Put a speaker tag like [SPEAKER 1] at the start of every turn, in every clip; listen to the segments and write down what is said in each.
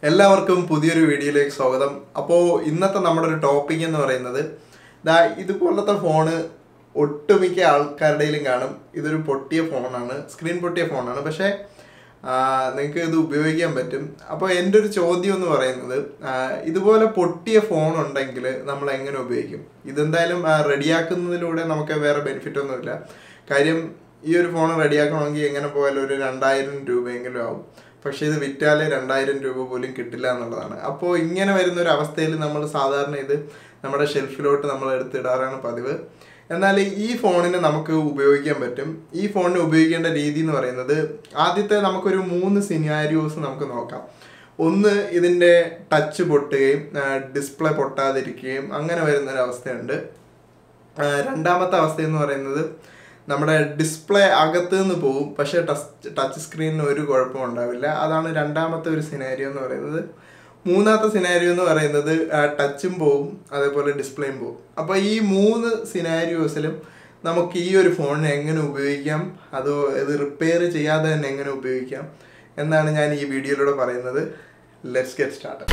[SPEAKER 1] എല്ലാവർക്കും പുതിയൊരു വീഡിയോയിലേക്ക് സ്വാഗതം അപ്പോൾ ഇന്നത്തെ നമ്മുടെ ഒരു ടോപ്പിക് എന്ന് പറയുന്നത് ദാ ഇതുപോലത്തെ ഫോണ് ഒട്ടുമിക്ക ആൾക്കാരുടെയിലും കാണും ഇതൊരു പൊട്ടിയ ഫോണാണ് സ്ക്രീൻ പൊട്ടിയ ഫോണാണ് പക്ഷേ നിങ്ങൾക്ക് ഇത് ഉപയോഗിക്കാൻ പറ്റും അപ്പോൾ എൻ്റെ ഒരു ചോദ്യം എന്ന് പറയുന്നത് ആ, ഇതുപോലെ പൊട്ടിയ ഫോൺ ഉണ്ടെങ്കിൽ നമ്മൾ എങ്ങനെ ഉപയോഗിക്കും ഇതെന്തായാലും റെഡിയാക്കുന്നതിലൂടെ നമുക്ക് വേറെ ബെനിഫിറ്റ് ഒന്നുമില്ല കാര്യം ഈ ഒരു ഫോൺ റെഡിയാക്കണമെങ്കിൽ എങ്ങനെ പോയാലും ഒരു രണ്ടായിരം രൂപയെങ്കിലും ആവും പക്ഷേ ഇത് വിറ്റാൽ രണ്ടായിരം രൂപ പോലും കിട്ടില്ല എന്നുള്ളതാണ് അപ്പോൾ ഇങ്ങനെ വരുന്ന ഒരു അവസ്ഥയിൽ നമ്മൾ സാധാരണ ഇത് നമ്മുടെ ഷെൽഫിലോട്ട് നമ്മൾ എടുത്തിടാറാണ് പതിവ് എന്നാൽ ഈ ഫോണിന് നമുക്ക് ഉപയോഗിക്കാൻ പറ്റും ഈ ഫോണിന് ഉപയോഗിക്കേണ്ട രീതി എന്ന് പറയുന്നത് ആദ്യത്തെ നമുക്കൊരു മൂന്ന് സിനാരിയോസ് നമുക്ക് നോക്കാം ഒന്ന് ഇതിൻ്റെ ടച്ച് പൊട്ടുകയും ഡിസ്പ്ലേ പൊട്ടാതിരിക്കുകയും അങ്ങനെ വരുന്നൊരു അവസ്ഥയുണ്ട് ആ, രണ്ടാമത്തെ അവസ്ഥ എന്ന് പറയുന്നത് നമ്മുടെ ഡിസ്പ്ലേ അകത്ത് നിന്ന് പോകും പക്ഷേ ടച്ച് ടച്ച് സ്ക്രീനിന് ഒരു കുഴപ്പവും ഉണ്ടാവില്ല അതാണ് രണ്ടാമത്തെ ഒരു സിനാരിയോ എന്ന് പറയുന്നത് മൂന്നാമത്തെ സിനാരിയോ എന്ന് പറയുന്നത് ടച്ചും പോവും അതേപോലെ ഡിസ്പ്ലേയും പോവും അപ്പോൾ ഈ മൂന്ന് സിനാരിയോസിലും നമുക്ക് ഈ ഒരു ഫോണിനെ എങ്ങനെ ഉപയോഗിക്കാം അതോ ഇത് റിപ്പയർ ചെയ്യാതെ തന്നെ എങ്ങനെ ഉപയോഗിക്കാം എന്നാണ് ഞാൻ ഈ വീഡിയോയിലൂടെ പറയുന്നത് ലെറ്റ്സ് ഗെറ്റ് സ്റ്റാർട്ട്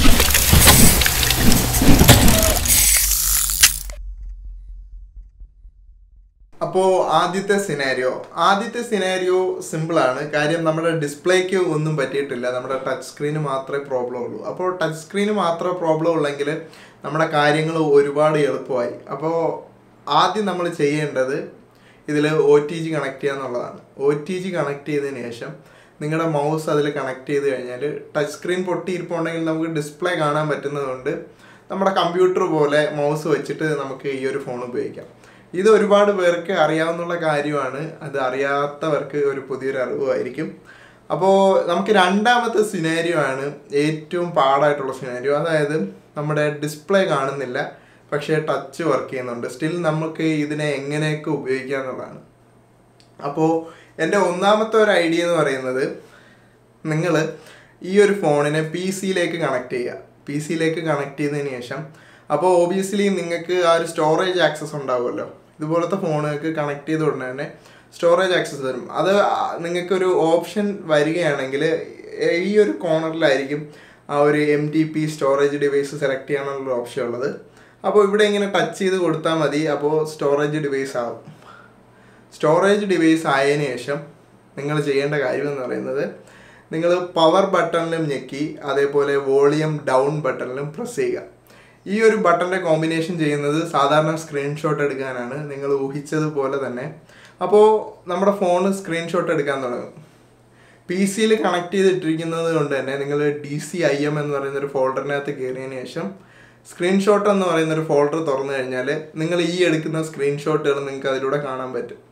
[SPEAKER 1] അപ്പോൾ ആദ്യത്തെ സിനാരിയോ ആദ്യത്തെ സിനാരിയോ സിമ്പിളാണ് കാര്യം നമ്മുടെ ഡിസ്പ്ലേക്ക് ഒന്നും പറ്റിയിട്ടില്ല നമ്മുടെ ടച്ച് സ്ക്രീന് മാത്രമേ പ്രോബ്ലം ഉള്ളൂ അപ്പോൾ ടച്ച് സ്ക്രീന് മാത്രമേ പ്രോബ്ലം ഉള്ളെങ്കിൽ നമ്മുടെ കാര്യങ്ങൾ ഒരുപാട് എളുപ്പമായി അപ്പോൾ ആദ്യം നമ്മൾ ചെയ്യേണ്ടത് ഇതിൽ ഒ ടി ജി കണക്ട് ചെയ്യുക എന്നുള്ളതാണ് ഒ ടി ജി കണക്ട് ചെയ്തതിന് ശേഷം നിങ്ങളുടെ മൗസ് അതിൽ കണക്ട് ചെയ്ത് കഴിഞ്ഞാൽ ടച്ച് സ്ക്രീൻ പൊട്ടിയിരിപ്പുണ്ടെങ്കിൽ നമുക്ക് ഡിസ്പ്ലേ കാണാൻ പറ്റുന്നതുകൊണ്ട് നമ്മുടെ കമ്പ്യൂട്ടർ പോലെ മൗസ് വെച്ചിട്ട് നമുക്ക് ഈ ഒരു ഫോൺ ഉപയോഗിക്കാം ഇത് ഒരുപാട് പേർക്ക് അറിയാവുന്ന കാര്യമാണ് അത് അറിയാത്തവർക്ക് ഒരു പുതിയൊരു അറിവായിരിക്കും അപ്പോൾ നമുക്ക് രണ്ടാമത്തെ സിനാരിയോ ആണ് ഏറ്റവും പാടായിട്ടുള്ള സിനാരിയോ അതായത് നമ്മുടെ ഡിസ്പ്ലേ കാണുന്നില്ല പക്ഷേ ടച്ച് വർക്ക് ചെയ്യുന്നുണ്ട് സ്റ്റിൽ നമുക്ക് ഇതിനെ എങ്ങനെയൊക്കെ ഉപയോഗിക്കാം എന്നുള്ളതാണ് അപ്പോൾ എൻ്റെ ഒന്നാമത്തെ ഒരു ഐഡിയ എന്ന് പറയുന്നത് നിങ്ങൾ ഈ ഒരു ഫോണിനെ പി സിയിലേക്ക് കണക്ട് ചെയ്യുക പി സിയിലേക്ക് കണക്ട് ചെയ്തതിന് ശേഷം അപ്പോൾ ഓബിയസ്ലി നിങ്ങൾക്ക് ആ ഒരു സ്റ്റോറേജ് ആക്സസ് ഉണ്ടാവുമല്ലോ ഇതുപോലത്തെ ഫോണുകൾക്ക് കണക്ട് ചെയ്ത ഉടനെ തന്നെ സ്റ്റോറേജ് ആക്സസ് തരും അത് നിങ്ങൾക്കൊരു ഓപ്ഷൻ വരികയാണെങ്കിൽ ഈ ഒരു കോർണറിലായിരിക്കും ആ ഒരു M T P storage device select ചെയ്യാനുള്ള ഓപ്ഷൻ ഉള്ളത് അപ്പോൾ ഇവിടെ ഇങ്ങനെ ടച്ച് ചെയ്ത് കൊടുത്താൽ മതി അപ്പോൾ സ്റ്റോറേജ് ഡിവൈസ് ആവും സ്റ്റോറേജ് ഡിവൈസ് ആയതിനു ശേഷം നിങ്ങൾ ചെയ്യേണ്ട കാര്യം എന്ന് പറയുന്നത് നിങ്ങൾ പവർ ബട്ടണിലും ഞെക്കി അതേപോലെ വോളിയം ഡൗൺ ബട്ടണിലും പ്രസ് ചെയ്യുക ഈ ഒരു ബട്ടൻ്റെ കോമ്പിനേഷൻ ചെയ്യുന്നത് സാധാരണ സ്ക്രീൻഷോട്ട് എടുക്കാനാണ് നിങ്ങൾ ഊഹിച്ചതുപോലെ തന്നെ അപ്പോൾ നമ്മുടെ ഫോൺ സ്ക്രീൻഷോട്ട് എടുക്കാൻ തുടങ്ങും പി സിയിൽ കണക്ട് ചെയ്തിട്ടിരിക്കുന്നത് കൊണ്ട് തന്നെ നിങ്ങൾ ഡി സി ഐ എം എന്ന് പറയുന്ന ഒരു ഫോൾഡറിനകത്ത് കയറിയതിന് ശേഷം സ്ക്രീൻഷോട്ട് എന്ന് പറയുന്ന ഒരു ഫോൾഡർ തുറന്നു കഴിഞ്ഞാൽ നിങ്ങൾ ഈ എടുക്കുന്ന സ്ക്രീൻഷോട്ടുകൾ നിങ്ങൾക്ക് അതിലൂടെ കാണാൻ പറ്റും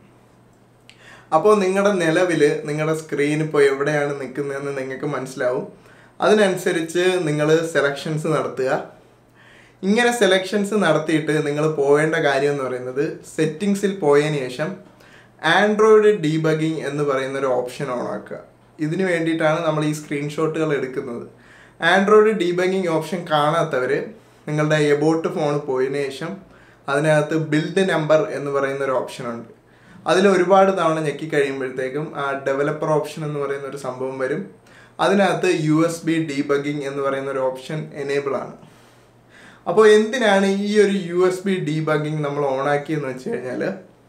[SPEAKER 1] അപ്പോൾ നിങ്ങളുടെ നിലവിൽ നിങ്ങളുടെ സ്ക്രീൻ ഇപ്പോൾ എവിടെയാണ് നിൽക്കുന്നതെന്ന് നിങ്ങൾക്ക് മനസ്സിലാവും അതിനനുസരിച്ച് നിങ്ങൾ സെലക്ഷൻസ് നടത്തുക ഇങ്ങനെ സെലക്ഷൻസ് നടത്തിയിട്ട് നിങ്ങൾ പോവേണ്ട കാര്യം എന്ന് പറയുന്നത് സെറ്റിങ്സിൽ പോയതിന് ശേഷം ആൻഡ്രോയിഡ് ഡീബഗിങ് എന്ന് പറയുന്ന ഒരു ഓപ്ഷൻ ഓൺ ആക്കുക ഇതിന് വേണ്ടിയിട്ടാണ് നമ്മൾ ഈ സ്ക്രീൻഷോട്ടുകൾ എടുക്കുന്നത് ആൻഡ്രോയിഡ് ഡീബഗിങ് ഓപ്ഷൻ കാണാത്തവർ നിങ്ങളുടെ എബോട്ട് ഫോൺ പോയതിന് ശേഷം അതിനകത്ത് ബിൽഡ് നമ്പർ എന്ന് പറയുന്ന ഒരു ഓപ്ഷൻ ഉണ്ട് അതിൽ ഒരുപാട് തവണ ഞെക്കി കഴിയുമ്പോഴത്തേക്കും ആ ഡെവലപ്പർ ഓപ്ഷൻ എന്ന് പറയുന്ന ഒരു സംഭവം വരും അതിനകത്ത് യു എസ് ബി ഡീബഗിങ് എന്ന് പറയുന്ന ഒരു ഓപ്ഷൻ എനേബിൾ ആണ് അപ്പോൾ എന്തിനാണ് ഈ ഒരു യു എസ് ബി ഡീബഗിങ് നമ്മൾ ഓണാക്കിയെന്ന് വെച്ച് കഴിഞ്ഞാൽ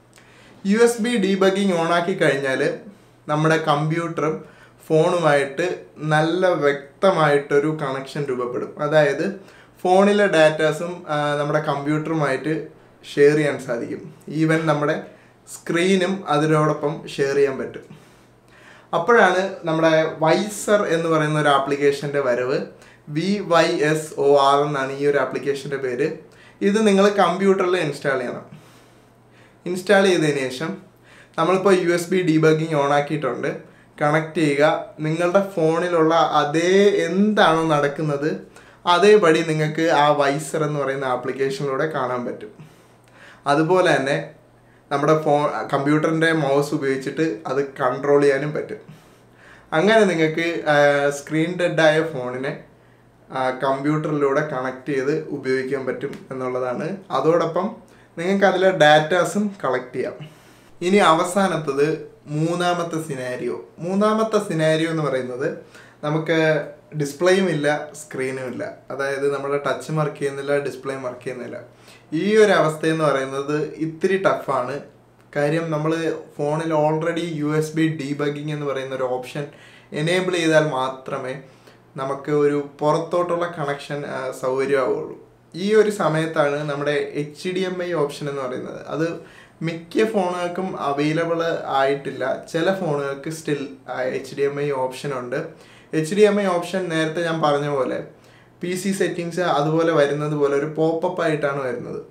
[SPEAKER 1] യു എസ് ബി ഡീബഗിങ് ഓണാക്കി കഴിഞ്ഞാൽ നമ്മുടെ കമ്പ്യൂട്ടറും ഫോണുമായിട്ട് നല്ല വ്യക്തമായിട്ടൊരു കണക്ഷൻ രൂപപ്പെടും അതായത് ഫോണിലെ ഡാറ്റാസും നമ്മുടെ കമ്പ്യൂട്ടറുമായിട്ട് ഷെയർ ചെയ്യാൻ സാധിക്കും ഈവൻ നമ്മുടെ സ്ക്രീനും അതിനോടൊപ്പം ഷെയർ ചെയ്യാൻ പറ്റും അപ്പോഴാണ് നമ്മുടെ വൈസർ എന്ന് പറയുന്ന ഒരു ആപ്ലിക്കേഷൻ്റെ വരവ് V Y S O R എന്നാണ് ഈ ഒരു ആപ്ലിക്കേഷൻ്റെ പേര് ഇത് നിങ്ങൾ കമ്പ്യൂട്ടറിൽ ഇൻസ്റ്റാൾ ചെയ്യണം ഇൻസ്റ്റാൾ ചെയ്തതിന് ശേഷം നമ്മളിപ്പോൾ U S B debugging on ആക്കിയിട്ടുണ്ട് കണക്ട് ചെയ്യുക നിങ്ങളുടെ ഫോണിലുള്ള അതേ എന്താണോ നടക്കുന്നത് അതേപടി നിങ്ങൾക്ക് ആ വൈസർ എന്ന് പറയുന്ന ആപ്ലിക്കേഷനിലൂടെ കാണാൻ പറ്റും അതുപോലെ തന്നെ നമ്മുടെ ഫോൺ കമ്പ്യൂട്ടറിൻ്റെ മൗസ് ഉപയോഗിച്ചിട്ട് അത് കൺട്രോൾ ചെയ്യാനും പറ്റും അങ്ങനെ നിങ്ങൾക്ക് സ്ക്രീൻ ഡെഡായ ഫോണിനെ കമ്പ്യൂട്ടറിലൂടെ കണക്ട് ചെയ്ത് ഉപയോഗിക്കാൻ പറ്റും എന്നുള്ളതാണ് അതോടൊപ്പം നിങ്ങൾക്ക് അതിലെ ഡാറ്റാസും കളക്ട് ചെയ്യാം ഇനി അവസാനത്തത് മൂന്നാമത്തെ സിനാരിയോ മൂന്നാമത്തെ സിനാരിയോ എന്ന് പറയുന്നത് നമുക്ക് ഡിസ്പ്ലേയും ഇല്ല സ്ക്രീനും ഇല്ല അതായത് നമ്മുടെ ടച്ച് വർക്ക് ചെയ്യുന്നില്ല ഡിസ്പ്ലേയും വർക്ക് ചെയ്യുന്നില്ല ഈ ഒരു അവസ്ഥ എന്ന് പറയുന്നത് ഇത്തിരി ടഫാണ് കാര്യം നമ്മൾ ഫോണിൽ already U S B debugging എന്ന് പറയുന്ന ഒരു ഓപ്ഷൻ എനേബിൾ ചെയ്താൽ മാത്രമേ നമുക്ക് ഒരു പുറത്തോട്ടുള്ള കണക്ഷൻ സൗകര്യമാവുള്ളൂ ഈ ഒരു സമയത്താണ് നമ്മുടെ H D M I option എന്ന് പറയുന്നത് അത് മിക്ക ഫോണുകൾക്കും അവൈലബിൾ ആയിട്ടില്ല ചില ഫോണുകൾക്ക് still H D M I option ഉണ്ട് H D M I option നേരത്തെ ഞാൻ പറഞ്ഞ പോലെ പി സി സെറ്റിങ്സ് അതുപോലെ വരുന്നത് പോലെ ഒരു പോപ്പപ്പ് ആയിട്ടാണ് വരുന്നത്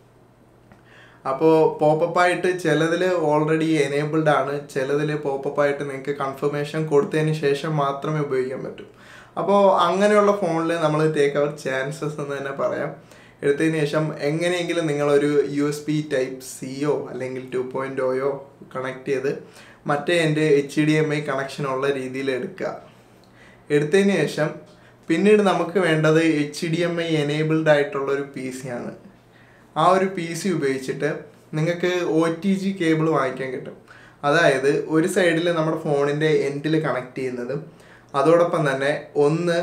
[SPEAKER 1] അപ്പോൾ പോപ്പപ്പ് ആയിട്ട് ചിലതിൽ ഓൾറെഡി എനേബിൾഡ് ആണ് ചിലതിൽ പോപ്പപ്പ് ആയിട്ട് നിങ്ങൾക്ക് കൺഫർമേഷൻ കൊടുത്തതിന് ശേഷം മാത്രമേ ഉപയോഗിക്കാൻ പറ്റൂ അപ്പോൾ അങ്ങനെയുള്ള ഫോണിൽ നമ്മൾ ടേക്ക് അവർ ചാൻസസ് എന്ന് തന്നെ പറയാം എടുത്തതിന് ശേഷം എങ്ങനെയെങ്കിലും നിങ്ങളൊരു യു എസ് ബി ടൈപ്പ് സിയോ അല്ലെങ്കിൽ ടു പോയിൻ്റ് ഒയോ കണക്ട് ചെയ്ത് മറ്റേ എൻ്റെ എച്ച് ഡി എം ഐ കണക്ഷനുള്ള രീതിയിൽ എടുക്കുക എടുത്തതിന് ശേഷം പിന്നീട് നമുക്ക് വേണ്ടത് H D M I enabled ആയിട്ടുള്ള ഒരു പി സി ആണ് ആ ഒരു പി സി ഉപയോഗിച്ചിട്ട് നിങ്ങൾക്ക് ഒ ടി ജി കേബിൾ വാങ്ങിക്കാൻ കിട്ടും അതായത് ഒരു സൈഡിൽ നമ്മുടെ ഫോണിൻ്റെ എൻഡിൽ കണക്ട് ചെയ്യുന്നതും അതോടൊപ്പം തന്നെ ഒന്ന്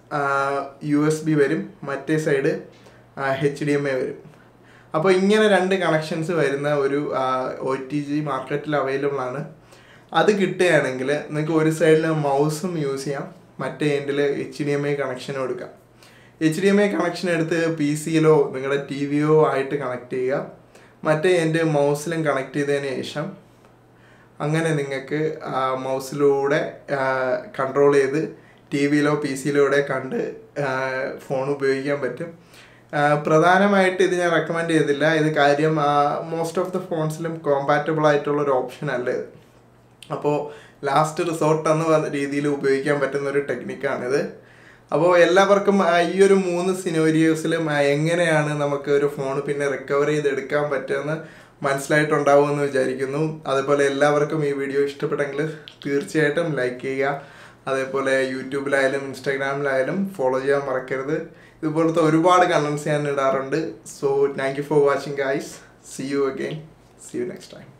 [SPEAKER 1] യു എസ് ബി വരും മറ്റേ side H D M I വരും അപ്പോൾ ഇങ്ങനെ രണ്ട് കണക്ഷൻസ് വരുന്ന ഒരു ഒ ടി ജി മാർക്കറ്റിൽ അവൈലബിൾ ആണ് അത് കിട്ടുകയാണെങ്കിൽ നിങ്ങൾക്ക് ഒരു സൈഡിൽ മൗസും യൂസ് ചെയ്യാം മറ്റേ എൻഡിൽ എച്ച് ഡി എം ഐ കണക്ഷനും എടുക്കാം H D M I connection എടുത്ത് പി സിയിലോ നിങ്ങളുടെ ടി വിയോ ആയിട്ട് കണക്ട് ചെയ്യുക മറ്റേ എൻ്റെ മൗസിലും കണക്ട് ചെയ്തതിന് ശേഷം അങ്ങനെ നിങ്ങൾക്ക് മൗസിലൂടെ കൺട്രോൾ ചെയ്ത് ടി വിയിലോ പി സിയിലൂടെ കണ്ട് ഫോൺ ഉപയോഗിക്കാൻ പറ്റും പ്രധാനമായിട്ട് ഇത് ഞാൻ റെക്കമെൻഡ് ചെയ്തില്ല ഇത് കാര്യം മോസ്റ്റ് ഓഫ് ദ ഫോൺസിലും കോമ്പാറ്റബിൾ ആയിട്ടുള്ള ഒരു ഓപ്ഷൻ അല്ല ഇത് അപ്പോൾ ലാസ്റ്റ് റിസോർട്ട് എന്ന രീതിയിൽ ഉപയോഗിക്കാൻ പറ്റുന്ന ഒരു ടെക്നിക്കാണിത് അപ്പോൾ എല്ലാവർക്കും ഈ ഒരു മൂന്ന് സിനോരിയോസിലും എങ്ങനെയാണ് നമുക്ക് ഒരു ഫോൺ പിന്നെ റിക്കവർ ചെയ്തെടുക്കാൻ പറ്റുമെന്ന് മനസ്സിലായിട്ടുണ്ടാവുമെന്ന് വിചാരിക്കുന്നു അതേപോലെ എല്ലാവർക്കും ഈ വീഡിയോ ഇഷ്ടപ്പെട്ടെങ്കിൽ തീർച്ചയായിട്ടും ലൈക്ക് ചെയ്യുക അതേപോലെ യൂട്യൂബിലായാലും ഇൻസ്റ്റാഗ്രാമിലായാലും ഫോളോ ചെയ്യാൻ മറക്കരുത് ഇതുപോലത്തെ ഒരുപാട് കണ്ടൻസ് ഞാൻ ഇടാറുണ്ട് so thank you for watching guys see you again see you next time